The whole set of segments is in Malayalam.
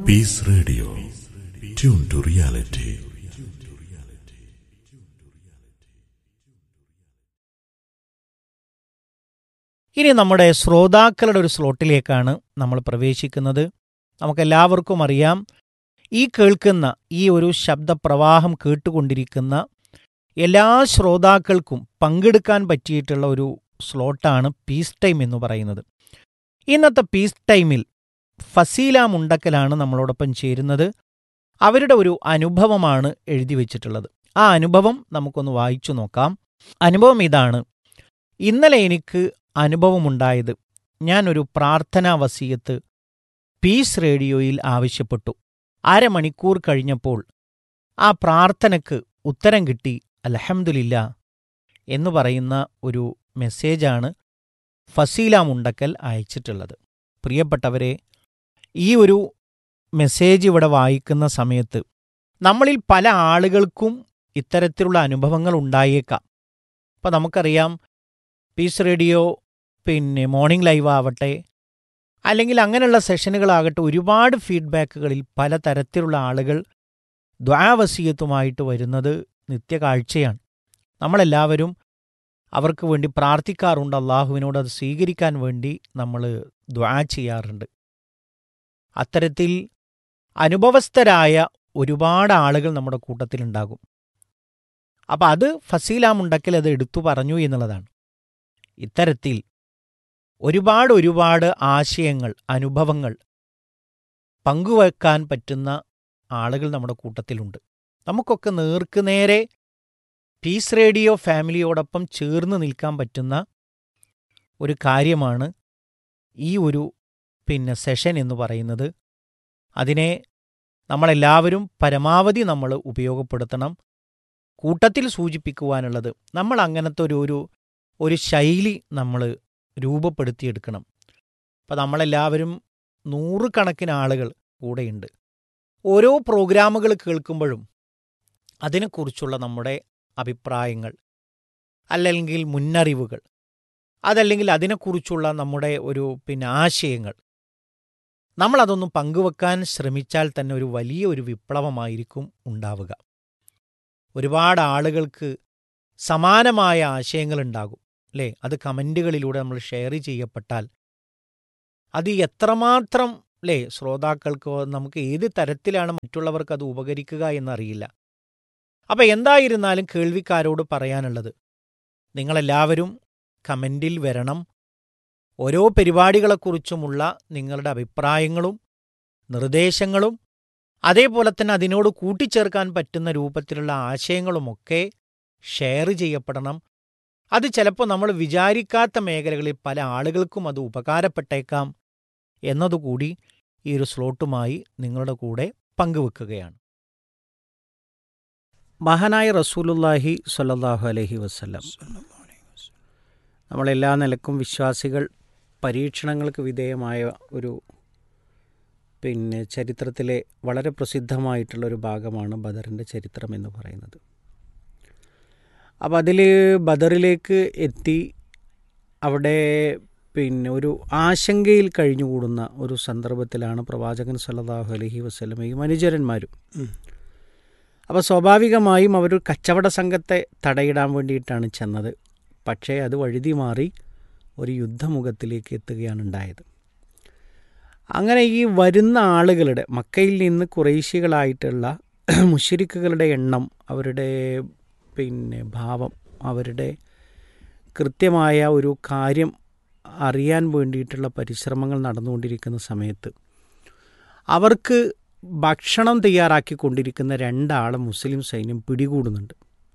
Peace Radio. Tune to reality. ഇനി നമ്മുടെ ശ്രോതാക്കളുടെ ഒരു സ്ലോട്ടിലേക്കാണ് നമ്മൾ പ്രവേശിക്കുന്നത് നമുക്കെല്ലാവർക്കും അറിയാം ഈ കേൾക്കുന്ന ഈ ഒരു ശബ്ദപ്രവാഹം കേട്ടുകൊണ്ടിരിക്കുന്ന എല്ലാ ശ്രോതാക്കൾക്കും പങ്കെടുക്കാൻ പറ്റിയിട്ടുള്ള ഒരു സ്ലോട്ടാണ് പീസ് ടൈം എന്ന് പറയുന്നത് ഇന്നത്തെ പീസ് ടൈമിൽ ഫസീല മുണ്ടക്കലാണ് നമ്മളോടൊപ്പം ചേരുന്നത് അവരുടെ ഒരു അനുഭവമാണ് എഴുതി വച്ചിട്ടുള്ളത് ആ അനുഭവം നമുക്കൊന്ന് വായിച്ചു നോക്കാം അനുഭവം ഇതാണ് ഇന്നലെ എനിക്ക് അനുഭവമുണ്ടായത് ഞാനൊരു പ്രാർത്ഥനാ വസീയത്ത് പീസ് റേഡിയോയിൽ ആവശ്യപ്പെട്ടു അരമണിക്കൂർ കഴിഞ്ഞപ്പോൾ ആ പ്രാർത്ഥനയ്ക്ക് ഉത്തരം കിട്ടി അലഹമുല്ല എന്ന് പറയുന്ന ഒരു മെസ്സേജാണ് ഫസീല മുണ്ടക്കൽ അയച്ചിട്ടുള്ളത് പ്രിയപ്പെട്ടവരെ ഈ ഒരു മെസ്സേജ് ഇവിടെ വായിക്കുന്ന സമയത്ത് നമ്മളിൽ പല ആളുകൾക്കും ഇത്തരത്തിലുള്ള അനുഭവങ്ങൾ ഉണ്ടായേക്കാം അപ്പം നമുക്കറിയാം പീസ് റേഡിയോ പിന്നെ മോർണിംഗ് ലൈവ് ആവട്ടെ അല്ലെങ്കിൽ അങ്ങനെയുള്ള സെഷനുകളാകട്ടെ ഒരുപാട് ഫീഡ്ബാക്കുകളിൽ പല തരത്തിലുള്ള ആളുകൾ ദ്വാവസീയത്തുമായിട്ട് വരുന്നത് നിത്യകാഴ്ചയാണ് നമ്മളെല്ലാവരും അവർക്ക് വേണ്ടി പ്രാർത്ഥിക്കാറുണ്ട് അള്ളാഹുവിനോട് അത് സ്വീകരിക്കാൻ വേണ്ടി നമ്മൾ ദ്വാ ചെയ്യാറുണ്ട് അത്തരത്തിൽ അനുഭവസ്ഥരായ ഒരുപാട് ആളുകൾ നമ്മുടെ കൂട്ടത്തിലുണ്ടാകും അപ്പം അത് ഫസീലാമുണ്ടക്കൽ അത് എടുത്തു പറഞ്ഞു എന്നുള്ളതാണ് ഇത്തരത്തിൽ ഒരുപാട് ഒരുപാട് ആശയങ്ങൾ അനുഭവങ്ങൾ പങ്കുവെക്കാൻ പറ്റുന്ന ആളുകൾ നമ്മുടെ കൂട്ടത്തിലുണ്ട് നമുക്കൊക്കെ നേർക്കുനേരെ പീസ് റേഡിയോ ഫാമിലിയോടൊപ്പം ചേർന്ന് നിൽക്കാൻ പറ്റുന്ന ഒരു കാര്യമാണ് ഈ ഒരു പിന്നെ സെഷൻ എന്ന് പറയുന്നത് അതിനെ നമ്മളെല്ലാവരും പരമാവധി നമ്മൾ ഉപയോഗപ്പെടുത്തണം കൂട്ടത്തിൽ സൂചിപ്പിക്കുവാനുള്ളത് നമ്മൾ അങ്ങനത്തെ ഒരു ഒരു ഒരു ശൈലി നമ്മൾ രൂപപ്പെടുത്തിയെടുക്കണം അപ്പം നമ്മളെല്ലാവരും നൂറുകണക്കിന് ആളുകൾ കൂടെയുണ്ട് ഓരോ പ്രോഗ്രാമുകൾ കേൾക്കുമ്പോഴും അതിനെക്കുറിച്ചുള്ള നമ്മുടെ അഭിപ്രായങ്ങൾ അല്ലെങ്കിൽ മുന്നറിവുകൾ അതല്ലെങ്കിൽ അതിനെക്കുറിച്ചുള്ള നമ്മുടെ ഒരു പിന്നെ ആശയങ്ങൾ നമ്മളതൊന്നും പങ്കുവെക്കാൻ ശ്രമിച്ചാൽ തന്നെ ഒരു വലിയ ഒരു വിപ്ലവമായിരിക്കും ഉണ്ടാവുക ഒരുപാട് ആളുകൾക്ക് സമാനമായ ആശയങ്ങളുണ്ടാകും അല്ലേ അത് കമൻറ്റുകളിലൂടെ നമ്മൾ ഷെയർ ചെയ്യപ്പെട്ടാൽ അത് എത്രമാത്രം അല്ലേ ശ്രോതാക്കൾക്കോ നമുക്ക് ഏത് തരത്തിലാണ് മറ്റുള്ളവർക്ക് അത് ഉപകരിക്കുക എന്നറിയില്ല അപ്പം എന്തായിരുന്നാലും കേൾവിക്കാരോട് പറയാനുള്ളത് നിങ്ങളെല്ലാവരും കമൻറ്റിൽ വരണം ഓരോ പരിപാടികളെക്കുറിച്ചുമുള്ള നിങ്ങളുടെ അഭിപ്രായങ്ങളും നിർദ്ദേശങ്ങളും അതേപോലെ തന്നെ അതിനോട് കൂട്ടിച്ചേർക്കാൻ പറ്റുന്ന രൂപത്തിലുള്ള ആശയങ്ങളുമൊക്കെ ഷെയർ ചെയ്യപ്പെടണം അത് ചിലപ്പോൾ നമ്മൾ വിചാരിക്കാത്ത മേഖലകളിൽ പല ആളുകൾക്കും അത് ഉപകാരപ്പെട്ടേക്കാം എന്നതുകൂടി ഈ ഒരു സ്ലോട്ടുമായി നിങ്ങളുടെ കൂടെ പങ്കുവെക്കുകയാണ് മഹാനായ റസൂലുല്ലാഹി സ്വല്ലല്ലാഹു അലൈഹി വസല്ലം നമ്മളെല്ലാ നിലക്കും വിശ്വാസികൾ പരീക്ഷണങ്ങൾക്ക് വിധേയമായ ഒരു പിന്നെ ചരിത്രത്തിലെ വളരെ പ്രസിദ്ധമായിട്ടുള്ള ഒരു ഭാഗമാണ് ബദറിൻ്റെ ചരിത്രം എന്ന് പറയുന്നത് അപ്പോൾ അതിൽ ബദറിലേക്ക് എത്തി അവിടെ പിന്നെ ഒരു ആശങ്കയിൽ കഴിഞ്ഞുകൂടുന്ന ഒരു സന്ദർഭത്തിലാണ് പ്രവാചകൻ സല്ലല്ലാഹു അലൈഹി വസ്ലമയും അനുചരന്മാരും അപ്പോൾ സ്വാഭാവികമായും അവർ കച്ചവട സംഘത്തെ തടയിടാൻ വേണ്ടിയിട്ടാണ് ചെന്നത് പക്ഷേ അത് വഴുതി മാറി ഒരു യുദ്ധമുഖത്തിലേക്ക് എത്തുകയാണ് ഉണ്ടായത് അങ്ങനെ ഈ വരുന്ന ആളുകളുടെ മക്കയിൽ നിന്ന് കുറേശ്യകളായിട്ടുള്ള മുഷരിക്കുകളുടെ എണ്ണം അവരുടെ പിന്നെ ഭാവം അവരുടെ കൃത്യമായ ഒരു കാര്യം അറിയാൻ വേണ്ടിയിട്ടുള്ള പരിശ്രമങ്ങൾ നടന്നുകൊണ്ടിരിക്കുന്ന സമയത്ത് അവർക്ക് ഭക്ഷണം തയ്യാറാക്കിക്കൊണ്ടിരിക്കുന്ന രണ്ടാളെ മുസ്ലിം സൈന്യം പിടികൂടുന്നുണ്ട്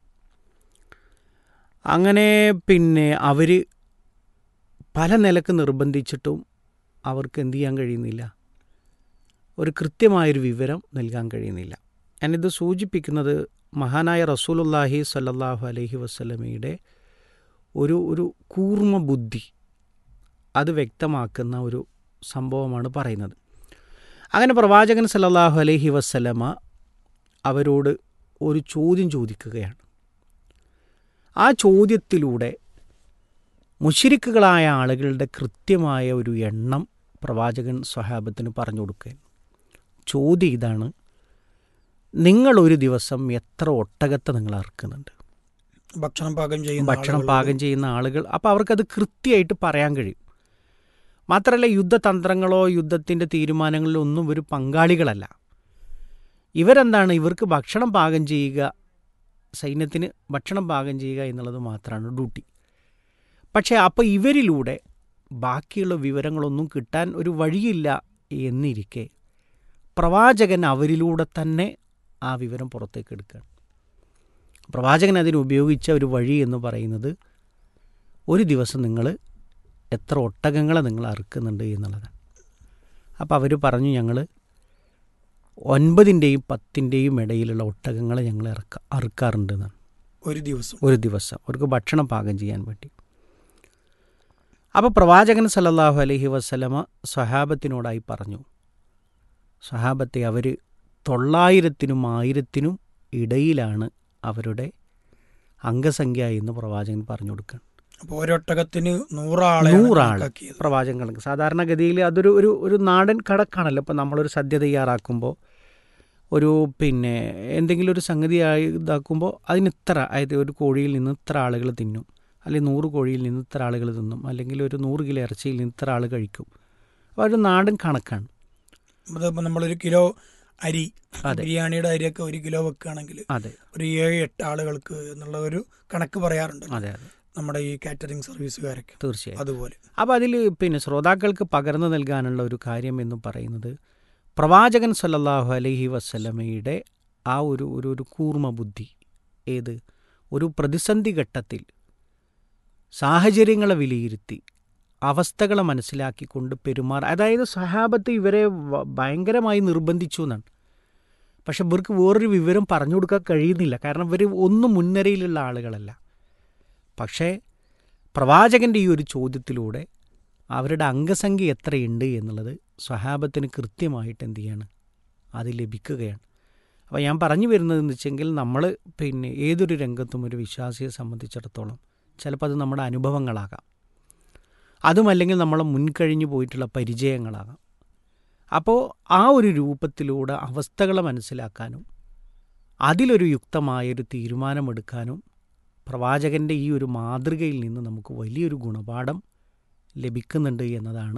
അങ്ങനെ പിന്നെ അവർ പല നിലക്ക് നിർബന്ധിച്ചിട്ടും അവർക്ക് എന്തു ചെയ്യാൻ കഴിയുന്നില്ല ഒരു കൃത്യമായൊരു വിവരം നൽകാൻ കഴിയുന്നില്ല ഞാനിത് സൂചിപ്പിക്കുന്നത് മഹാനായ റസൂലുല്ലാഹി സല്ലാഹു അലൈഹി വസ്ലമയുടെ ഒരു ഒരു കൂർമ്മ ബുദ്ധി അത് വ്യക്തമാക്കുന്ന ഒരു സംഭവമാണ് പറയുന്നത് അങ്ങനെ പ്രവാചകൻ സല്ലല്ലാഹു അലൈഹി വസ്ലമ അവരോട് ഒരു ചോദ്യം ചോദിക്കുകയാണ് ആ ചോദ്യത്തിലൂടെ മുഷിരിക്കുകളായ ആളുകളുടെ കൃത്യമായ ഒരു എണ്ണം പ്രവാചകൻ സ്വഹാബത്തിന് പറഞ്ഞു കൊടുക്കുകയാണ് ചോദ്യം ഇതാണ് നിങ്ങൾ ഒരു ദിവസം എത്ര ഒട്ടകത്തെ നിങ്ങൾ അറുക്കുന്നുണ്ട് ഭക്ഷണം പാകം ചെയ്യുന്ന ഭക്ഷണം ആളുകളോട് പാകം ചെയ്യുന്ന ആളുകൾ അപ്പോൾ അവർക്കത് കൃത്യമായിട്ട് പറയാൻ കഴിയും മാത്രമല്ല യുദ്ധതന്ത്രങ്ങളോ യുദ്ധത്തിൻ്റെ തീരുമാനങ്ങളിലോ ഒന്നും ഒരു പങ്കാളികളല്ല ഇവരെന്താണ് ഇവർക്ക് ഭക്ഷണം പാകം ചെയ്യുക സൈന്യത്തിന് ഭക്ഷണം പാകം ചെയ്യുക എന്നുള്ളത് മാത്രമാണ് ഡ്യൂട്ടി പക്ഷേ അപ്പോൾ ഇവരിലൂടെ ബാക്കിയുള്ള വിവരങ്ങളൊന്നും കിട്ടാൻ ഒരു വഴിയില്ല എന്നിരിക്കെ പ്രവാചകൻ അവരിലൂടെ തന്നെ ആ വിവരം പുറത്തേക്ക് എടുക്കുകയാണ് പ്രവാചകൻ അതിന് ഉപയോഗിച്ച ഒരു വഴി എന്ന് പറയുന്നത് ഒരു ദിവസം നിങ്ങൾ എത്ര ഒട്ടകങ്ങളെ നിങ്ങൾ അറുക്കുന്നുണ്ട് എന്നുള്ളതാണ് അപ്പോൾ അവർ പറഞ്ഞു ഞങ്ങൾ ഒൻപതിൻ്റെയും പത്തിൻ്റെയും ഇടയിലുള്ള ഒട്ടകങ്ങളെ ഞങ്ങൾ ഇറക്ക അറുക്കാറുണ്ട് എന്നാണ് ഒരു ദിവസം ഒരു ദിവസം അവർക്ക് ഭക്ഷണം പാകം ചെയ്യാൻ വേണ്ടി അപ്പോൾ പ്രവാചകൻ സല്ലല്ലാഹു അലൈഹി വസ്ലമ സ്വഹാബത്തിനോടായി പറഞ്ഞു സ്വഹാബത്തെ അവർ തൊള്ളായിരത്തിനും ആയിരത്തിനും ഇടയിലാണ് അവരുടെ അംഗസംഖ്യ എന്ന് പ്രവാചകൻ പറഞ്ഞു കൊടുക്കുകയാണ് അപ്പോൾ ഒരൊട്ടകത്തിന് നൂറാളെ നൂറാള് പ്രവാചകൻ കണക്ക് സാധാരണഗതിയിൽ അതൊരു ഒരു ഒരു നാടൻ കണക്കാണല്ലോ ഇപ്പം നമ്മളൊരു സദ്യ തയ്യാറാക്കുമ്പോൾ ഒരു പിന്നെ എന്തെങ്കിലും ഒരു സംഗതി ആയി ഇതാക്കുമ്പോൾ അതിന് ഇത്ര അതായത് ഒരു കോഴിയിൽ നിന്ന് ഇത്ര ആളുകൾ തിന്നും അല്ലെങ്കിൽ നൂറ് കോഴിയിൽ നിന്ന് ഇത്ര ആളുകൾ തിന്നും അല്ലെങ്കിൽ ഒരു നൂറ് കിലോ ഇറച്ചിയിൽ നിന്ന് ഇത്ര ആൾ കഴിക്കും അപ്പോൾ ഒരു നാടൻ കണക്കാണ് അതിപ്പോൾ നമ്മളൊരു കിലോ അരി അതെ. ബിരിയാണിയുടെ അരിയൊക്കെ ഒരു കിലോ വെക്കുകയാണെങ്കിൽ അതെ ഒരു ഏഴ് എട്ട് ആളുകൾക്ക് എന്നുള്ള ഒരു കണക്ക് പറയാറുണ്ട് അതെ അതെ നമ്മുടെ ഈ കാറ്ററിംഗ് സർവീസുകാരൊക്കെ തീർച്ചയായും അതുപോലെ അപ്പോൾ അതിൽ പിന്നെ ശ്രോതാക്കൾക്ക് പകർന്നു നൽകാനുള്ള ഒരു കാര്യം എന്ന് പറയുന്നത് പ്രവാചകൻ സല്ലല്ലാഹു അലൈഹി വസ്ലമയുടെ ആ ഒരു ഒരു ഒരു കൂർമ്മ ബുദ്ധി ഏത് ഒരു പ്രതിസന്ധി ഘട്ടത്തിൽ സാഹചര്യങ്ങളെ വിലയിരുത്തി അവസ്ഥകളെ മനസ്സിലാക്കിക്കൊണ്ട് പെരുമാറ അതായത് സഹാബത്ത് ഇവരെ വ- ഭയങ്കരമായി നിർബന്ധിച്ചു എന്നാണ് പക്ഷെ ഇവർക്ക് വേറൊരു വിവരം പറഞ്ഞു കൊടുക്കാൻ കഴിയുന്നില്ല കാരണം ഇവർ ഒന്നും മുൻനിരയിലുള്ള ആളുകളല്ല പക്ഷേ പ്രവാചകൻ്റെ ഈ ഒരു ചോദ്യത്തിലൂടെ അവരുടെ അംഗസംഖ്യ എത്രയുണ്ട് എന്നുള്ളത് സ്വഹാബത്തിന് കൃത്യമായിട്ട് എന്ത് ചെയ്യാണ് അത് ലഭിക്കുകയാണ് അപ്പോൾ ഞാൻ പറഞ്ഞു വരുന്നതെന്ന് വെച്ചെങ്കിൽ നമ്മൾ പിന്നെ ഏതൊരു രംഗത്തും ഒരു വിശ്വാസിയെ സംബന്ധിച്ചിടത്തോളം ചിലപ്പോൾ അത് നമ്മുടെ അനുഭവങ്ങളാകാം അതുമല്ലെങ്കിൽ നമ്മളെ മുൻകഴിഞ്ഞു പോയിട്ടുള്ള പരിചയങ്ങളാകാം അപ്പോൾ ആ ഒരു രൂപത്തിലൂടെ അവസ്ഥകളെ മനസ്സിലാക്കാനും അതിലൊരു യുക്തമായൊരു തീരുമാനമെടുക്കാനും പ്രവാചകൻ്റെ ഈ ഒരു മാതൃകയിൽ നിന്ന് നമുക്ക് വലിയൊരു ഗുണപാഠം ലഭിക്കുന്നുണ്ട് എന്നതാണ്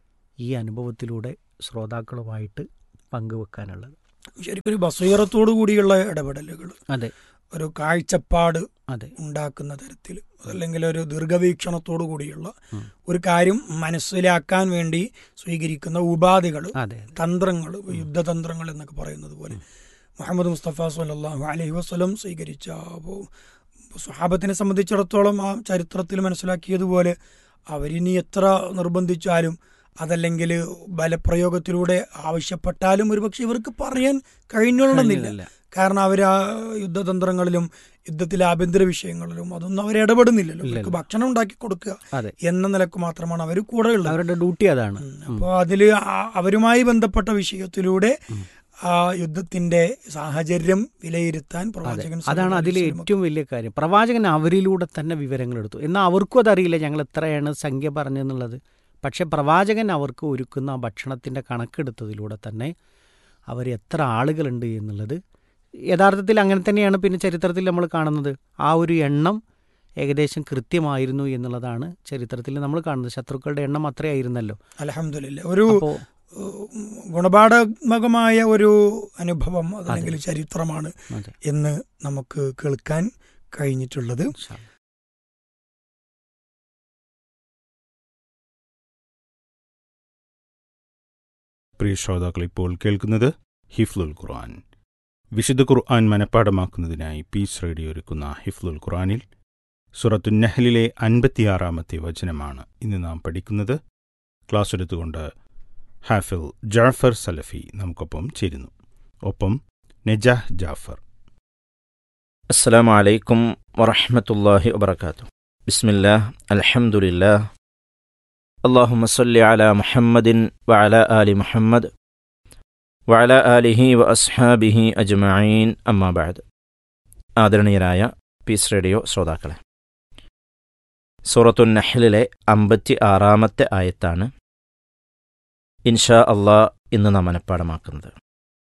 ഈ അനുഭവത്തിലൂടെ ശ്രോതാക്കളുമായിട്ട് പങ്കുവെക്കാനുള്ളത് ശരിക്കും ഒരു ബസീറത്തോടു കൂടിയുള്ള ഇടപെടലുകൾ അതെ ഒരു കാഴ്ചപ്പാട് അതെ ഉണ്ടാക്കുന്ന തരത്തിൽ അല്ലെങ്കിൽ ഒരു ദീർഘവീക്ഷണത്തോടു കൂടിയുള്ള ഉം. ഒരു കാര്യം മനസ്സിലാക്കാൻ വേണ്ടി സ്വീകരിക്കുന്ന ഉപാധികൾ അതെ അതെ തന്ത്രങ്ങൾ യുദ്ധതന്ത്രങ്ങൾ എന്നൊക്കെ പറയുന്നത് പോലെ മുഹമ്മദ് മുസ്തഫ സല്ലല്ലാഹു അലൈഹി വസല്ലം സ്വീകരിച്ച അപ്പോൾ സ്വഹാബത്തിനെ സംബന്ധിച്ചിടത്തോളം ആ ചരിത്രത്തിൽ മനസ്സിലാക്കിയതുപോലെ അവരിനി എത്ര നിർബന്ധിച്ചാലും അതല്ലെങ്കിൽ ബലപ്രയോഗത്തിലൂടെ ആവശ്യപ്പെട്ടാലും ഒരുപക്ഷെ ഇവർക്ക് പറയാൻ കഴിഞ്ഞൊള്ളണമെന്നില്ല കഴിഞ്ഞില്ല. കാരണം അവർ ആ യുദ്ധതന്ത്രങ്ങളിലും യുദ്ധത്തിലെ ആഭ്യന്തര വിഷയങ്ങളിലും അതൊന്നും അവർ ഇടപെടുന്നില്ലല്ലോ അവർക്ക് ഇല്ലല്ലോ. ഭക്ഷണം ഉണ്ടാക്കി കൊടുക്കുക അതെ എന്ന നിലക്ക് മാത്രമാണ് അവർ കൂടെ ഉള്ളത് അവരുടെ ഡ്യൂട്ടി അതാണ് അപ്പോൾ അതിൽ അവരുമായി ബന്ധപ്പെട്ട വിഷയത്തിലൂടെ ആ യുദ്ധത്തിന്റെ സാഹചര്യം വിലയിരുത്താൻ അതെ പ്രവാചകൻ അതാണ് സല്ലല്ലാഹു അതിലെ അലൈഹി വസല്ലം ഏറ്റവും വലിയ കാര്യം പ്രവാചകൻ അവരിലൂടെ തന്നെ വിവരങ്ങൾ എടുത്തു എന്നാൽ അവർക്കും അതറിയില്ല ഞങ്ങൾ എത്രയാണ് സംഖ്യ പറഞ്ഞെന്നുള്ളത് പക്ഷെ പ്രവാചകൻ അവർക്ക് ഒരുക്കുന്ന ആ ഭക്ഷണത്തിൻ്റെ കണക്കെടുത്തതിലൂടെ തന്നെ അവർ എത്ര ആളുകളുണ്ട് എന്നുള്ളത് യഥാർത്ഥത്തിൽ അങ്ങനെ തന്നെയാണ് പിന്നെ ചരിത്രത്തിൽ നമ്മൾ കാണുന്നത് ആ ഒരു എണ്ണം ഏകദേശം കൃത്യമായിരുന്നു എന്നുള്ളതാണ് ചരിത്രത്തിൽ നമ്മൾ കാണുന്നത് ശത്രുക്കളുടെ എണ്ണം അത്രയായിരുന്നല്ലോ അൽഹംദുലില്ലാ ഒരു അപ്പോൾ ഉം, ഗുണപാഠകമായ ഒരു അനുഭവം അതല്ലെങ്കിൽ ചരിത്രമാണ് അതെ എന്ന് നമുക്ക് കേൾക്കാൻ കഴിഞ്ഞിട്ടുള്ളത് ഇൻഷാ അല്ലാ. പ്രിയ ശ്രോതാക്കൾ ഇപ്പോൾ കേൾക്കുന്നത് ഹിഫ്ലുൽ ഖുർആൻ വിശുദ്ധ ഖുർആൻ മനഃപ്പാടമാക്കുന്നതിനായി പീസ് റേഡിയോ ഒരുക്കുന്ന ഹിഫ്ലുൽ ഖുർആനിൽ സുറത്തു നഹലിലെ അൻപത്തിയാറാമത്തെ വചനമാണ് ഇന്ന് നാം പഠിക്കുന്നത് ക്ലാസ് എടുത്തുകൊണ്ട് ഹാഫിൽ ജാഫർ സലഫി നമുക്കൊപ്പം ചേരുന്നു ഒപ്പം നജാഹ് ജാഫർ السلام عليكم ورحمة الله وبركاته بسم الله الحمد لله اللهم صل على محمد وعلى آل محمد وعلى آله وأصحابه أجمعين أما بعد ആദരണീയരായ പീസ് റേഡിയോ ശ്രോതാക്കളെ സൂറത്തു നഹ്ലിലെ അമ്പത്തി ആറാമത്തെ ആയത്താണ് ഇൻഷാ അള്ളാ ഇന്ന് നാം മനഃപ്പാടമാക്കുന്നത്